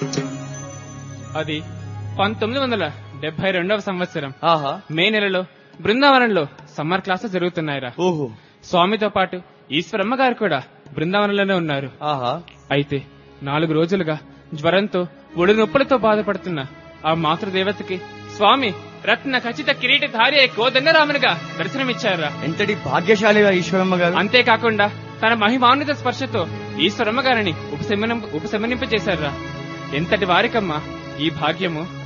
అది పంతొమ్మిది వందల డెబ్బై రెండవ సంవత్సరం ఆహా మే నెలలో బృందావనంలో సమ్మర్ క్లాసెస్ జరుగుతున్నాయిరా ఓహో స్వామితో పాటు ఈశ్వరమ్మ గారు కూడా బృందావనంలోనే ఉన్నారు ఆహా అయితే నాలుగు రోజులుగా జ్వరంతో ఒడి నొప్పులతో బాధపడుతున్న ఆ మాతృదేవతకి స్వామి రత్న ఖచ్చిత కిరీటధారి అయి కోదండరామునిగా దర్శనమిచ్చారా ఎంతటి భాగ్యశాలిగా ఈశ్వరమ్మ గారు అంతేకాకుండా తన మహిమాన్విత స్పర్శతో ఈశ్వరమ్మ గారిని ఉపశమనం ఉపశమనింపచేశారా ఎంతటి వారికమ్మా ఈ భాగ్యము